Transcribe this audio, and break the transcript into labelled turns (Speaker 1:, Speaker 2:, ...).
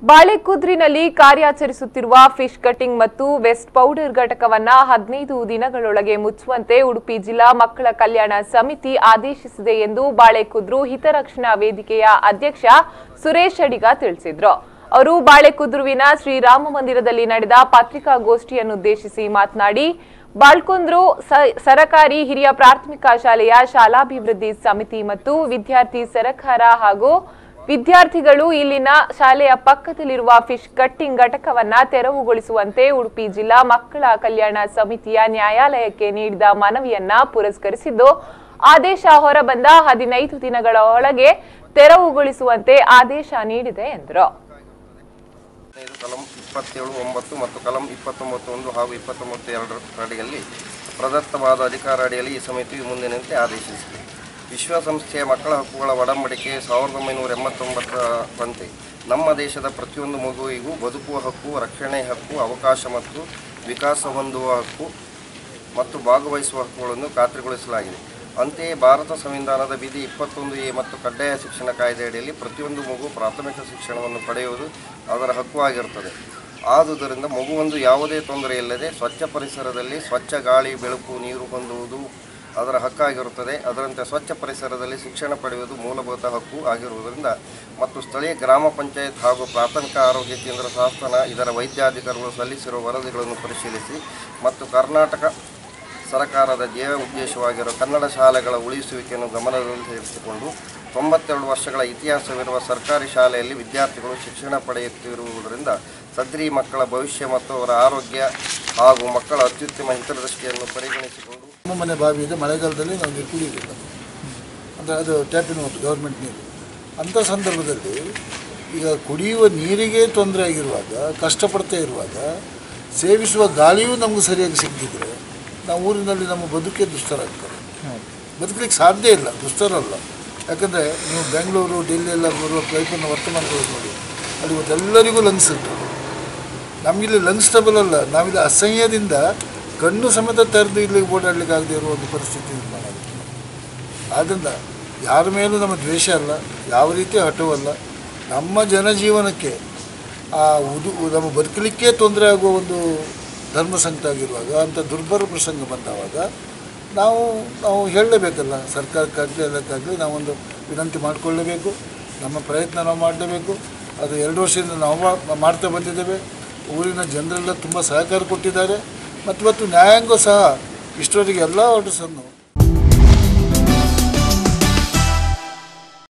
Speaker 1: ಬಾಳೆಕುದ್ರಿನಲ್ಲಿ ಕಾರ್ಯಾಚರಿಸುತ್ತಿರುವ fish cutting ಮತ್ತು waste powder ಘಟಕವನ್ನ ಹದಿನೈದು ದಿನಗಳೊಳಗೆ ಮುಚ್ಚುವಂತೆ ಉಡುಪಿ ಜಿಲ್ಲಾ ಮಕ್ಕಳ ಕಲ್ಯಾಣ ಸಮಿತಿ ಆದೇಶಿಸಿದೆ ಎಂದು ಬಾಳೆಕುದ್ರು ಹಿತರಕ್ಷಣಾ ವೇದಿಕೆಯ ಅಧ್ಯಕ್ಷ ಸುರೇಶ್ ಅಡಿಗ ತಿಳಿಸಿದ್ರು ಅವರು ಬಾಳೆಕುದ್ರುವಿನ ಶ್ರೀರಾಮ ಮಂದಿರದಲ್ಲಿ ನಡೆದ ಪತ್ರಿಕಾಗೋಷ್ಠಿಯನ್ನುದ್ದೇಶಿಸಿ ಮಾತನಾಡಿ ಬಾಳ್ಕುಂದ್ರು ಸ- ಸರಕಾರಿ ಹಿರಿಯ ಪ್ರಾಥಮಿಕ ಶಾಲೆಯ ಶಾಲಾಭಿವೃದ್ಧಿ ಸಮಿತಿ ಮತ್ತು ವಿದ್ಯಾರ್ಥಿ ಸರಕಾರ ಹಾಗೂ ವಿದ್ಯಾರ್ಥಿಗಳು ಇಲ್ಲಿನ ಶಾಲೆಯ ಪಕ್ಕದಲ್ಲಿರುವ ಫಿಶ್ ಕಟ್ಟಿಂಗ್ ಘಟಕವನ್ನ ತೆರವುಗೊಳಿಸುವಂತೆ ಉಡುಪಿ ಜಿಲ್ಲಾ ಮಕ್ಕಳ ಕಲ್ಯಾಣ ಸಮಿತಿಯ ನ್ಯಾಯಾಲಯಕ್ಕೆ ನೀಡಿದ ಮನವಿಯನ್ನ ಪುರಸ್ಕರಿಸಿದ್ದು ಆದೇಶ ಹೊರಬಂದ ಹದಿನೈದು ದಿನಗಳ ಒಳಗೆ ತೆರವುಗೊಳಿಸುವಂತೆ ಆದೇಶ ನೀಡಿದೆ ಎಂದರು
Speaker 2: ಹದಿನೈದು ಕಲಂ ಇಪ್ಪತ್ತೇಳು ಒಂಬತ್ತು ಮತ್ತು ಕಲಂ ಇಪ್ಪತ್ತೊಂಬತ್ತು ಒಂದು ಹಾಗೂ ಇಪ್ಪತ್ತೊಂಬತ್ತು ಎರಡರ ಅಡಿಯಲ್ಲಿ ಪ್ರದತ್ತವಾದ ಅಧಿಕಾರ ಅಡಿಯಲ್ಲಿ ಈ ಸಮಿತಿಯು ಮುಂದಿನಂತೆ ಆದೇಶಿಸಿದೆ ವಿಶ್ವಸಂಸ್ಥೆಯ ಮಕ್ಕಳ ಹಕ್ಕುಗಳ ಒಡಂಬಡಿಕೆ ಸಾವಿರದ ಒಂಬೈನೂರ ಎಂಬತ್ತೊಂಬತ್ತರಂತೆ ನಮ್ಮ ದೇಶದ ಪ್ರತಿಯೊಂದು ಮಗುವಿಗೂ ಬದುಕುವ ಹಕ್ಕು ರಕ್ಷಣೆ ಹಕ್ಕು ಅವಕಾಶ ಮತ್ತು ವಿಕಾಸ ಹೊಂದುವ ಹಕ್ಕು ಮತ್ತು ಭಾಗವಹಿಸುವ ಹಕ್ಕುಗಳನ್ನು ಖಾತ್ರಿಗೊಳಿಸಲಾಗಿದೆ ಅಂತೆಯೇ ಭಾರತ ಸಂವಿಧಾನದ ವಿಧಿ ಇಪ್ಪತ್ತೊಂದು ಎ ಮತ್ತು ಕಡ್ಡಾಯ ಶಿಕ್ಷಣ ಕಾಯ್ದೆಯಡಿಯಲ್ಲಿ ಪ್ರತಿಯೊಂದು ಮಗು ಪ್ರಾಥಮಿಕ ಶಿಕ್ಷಣವನ್ನು ಪಡೆಯುವುದು ಅದರ ಹಕ್ಕು ಆಗಿರುತ್ತದೆ ಆದುದರಿಂದ ಮಗುವೊಂದು ಯಾವುದೇ ತೊಂದರೆ ಇಲ್ಲದೆ ಸ್ವಚ್ಛ ಪರಿಸರದಲ್ಲಿ ಸ್ವಚ್ಛ ಗಾಳಿ ಬೆಳಕು ನೀರು ಹೊಂದುವುದು ಅದರ ಹಕ್ಕಾಗಿರುತ್ತದೆ ಅದರಂತೆ ಸ್ವಚ್ಛ ಪರಿಸರದಲ್ಲಿ ಶಿಕ್ಷಣ ಪಡೆಯುವುದು ಮೂಲಭೂತ ಹಕ್ಕು ಆಗಿರುವುದರಿಂದ ಮತ್ತು ಸ್ಥಳೀಯ ಗ್ರಾಮ ಪಂಚಾಯತ್ ಹಾಗೂ ಪ್ರಾಥಮಿಕ ಆರೋಗ್ಯ ಕೇಂದ್ರ ಶಾಸನ ಇದರ ವೈದ್ಯಾಧಿಕಾರಿಗಳು ಸಲ್ಲಿಸಿರುವ ವರದಿಗಳನ್ನು ಪರಿಶೀಲಿಸಿ ಮತ್ತು ಕರ್ನಾಟಕ ಸರ್ಕಾರದ ಧ್ಯೇಯ ಉದ್ದೇಶವಾಗಿರುವ ಕನ್ನಡ ಶಾಲೆಗಳ ಉಳಿಸುವಿಕೆಯನ್ನು ಗಮನದಲ್ಲಿರಿಸಿಕೊಂಡು ತೊಂಬತ್ತೆರಡು ವರ್ಷಗಳ ಇತಿಹಾಸವಿರುವ ಸರ್ಕಾರಿ ಶಾಲೆಯಲ್ಲಿ ವಿದ್ಯಾರ್ಥಿಗಳು ಶಿಕ್ಷಣ ಪಡೆಯುತ್ತಿರುವುದರಿಂದ ಸದ್ರಿ ಮಕ್ಕಳ ಭವಿಷ್ಯ ಮತ್ತು ಅವರ ಆರೋಗ್ಯ ಹಾಗೂ ಮಕ್ಕಳ ಅತ್ಯುತ್ತಮ ಹಿತದೃಷ್ಟಿಯನ್ನು ಪರಿಗಣಿಸಿಕೊಂಡು
Speaker 3: ನಮ್ಮ ಮನೆ ಬಾವಿ ಇದೆ ಮಳೆಗಾಲದಲ್ಲಿ ನಾವು ನೀರು ಕುಡಿಯೋದಿಲ್ಲ ಅಂದರೆ ಅದು ಟ್ಯಾಪಿನ ವಾಟರ್ ಗೌರ್ಮೆಂಟ್ ನೀರು ಅಂಥ ಸಂದರ್ಭದಲ್ಲಿ ಈಗ ಕುಡಿಯುವ ನೀರಿಗೆ ತೊಂದರೆ ಆಗಿರುವಾಗ ಕಷ್ಟಪಡ್ತಾ ಇರುವಾಗ ಸೇವಿಸುವ ಗಾಳಿಯೂ ನಮಗೆ ಸರಿಯಾಗಿ ಸಿಗದಿದ್ರೆ ನಾವು ಊರಿನಲ್ಲಿ ನಮ್ಮ ಬದುಕೇ ದುಸ್ತರ ಆಗ್ತದೆ ಬದುಕಲಿಕ್ಕೆ ಸಾಧ್ಯ ಇಲ್ಲ ದುಸ್ತರಲ್ಲ ಯಾಕಂದರೆ ನೀವು ಬೆಂಗಳೂರು ಡೆಲ್ಲಿ ಎಲ್ಲ ಬರುವ ಪೈಪನ್ನು ವರ್ತಮಾನಗಳು ನೋಡಿ ಅಲ್ಲಿ ಇವತ್ತೆಲ್ಲರಿಗೂ ಲಂಗ್ಸ್ ಇರ್ತದೆ ನಮಗಿಲ್ಲಿ ಲಂಗ್ಸ್ ಟ್ರಬಲ್ ಅಲ್ಲ ನಾವಿಲ್ಲಿ ಅಸಹ್ಯದಿಂದ ಕಣ್ಣು ಸಮೇತ ತೆರೆದು ಇಲ್ಲಿ ಓಡಾಡಲಿಕ್ಕೆ ಆಗದೆ ಇರುವ ಒಂದು ಪರಿಸ್ಥಿತಿ ನಿರ್ಮಾಣ ಆಗುತ್ತೆ ಆದ್ದರಿಂದ ಯಾರ ಮೇಲೂ ನಮ್ಮ ದ್ವೇಷ ಅಲ್ಲ ಯಾವ ರೀತಿ ಹಠವಲ್ಲ ನಮ್ಮ ಜನಜೀವನಕ್ಕೆ ಆ ಉದು ನಮ್ಮ ಬದುಕಲಿಕ್ಕೆ ತೊಂದರೆ ಆಗುವ ಒಂದು ಧರ್ಮ ಸಂಕಟ ಆಗಿರುವಾಗ ಅಂಥ ದುರ್ಬಲ ಪ್ರಸಂಗ ಬಂದವಾಗ ನಾವು ನಾವು ಹೇಳಲೇಬೇಕಲ್ಲ ಸರ್ಕಾರಕ್ಕಾಗಲಿ ಎಲ್ಲಕ್ಕಾಗಲಿ ನಾವೊಂದು ವಿನಂತಿ ಮಾಡಿಕೊಳ್ಳಲೇಬೇಕು ನಮ್ಮ ಪ್ರಯತ್ನ ನಾವು ಮಾಡಲೇಬೇಕು ಅದು ಎರಡು ವರ್ಷದಿಂದ ನಾವು ಮಾ- ಮಾಡ್ತಾ ಬಂದಿದ್ದೇವೆ ಊರಿನ ಜನರೆಲ್ಲ ತುಂಬ ಸಹಕಾರ ಕೊಟ್ಟಿದ್ದಾರೆ ಮತ್ತು ಇವತ್ತು ನ್ಯಾಯಾಂಗ ಸಹ ಇಷ್ಟವರೆಗೆ ಎಲ್ಲ ಆರ್ಡರ್ಸನ್ನು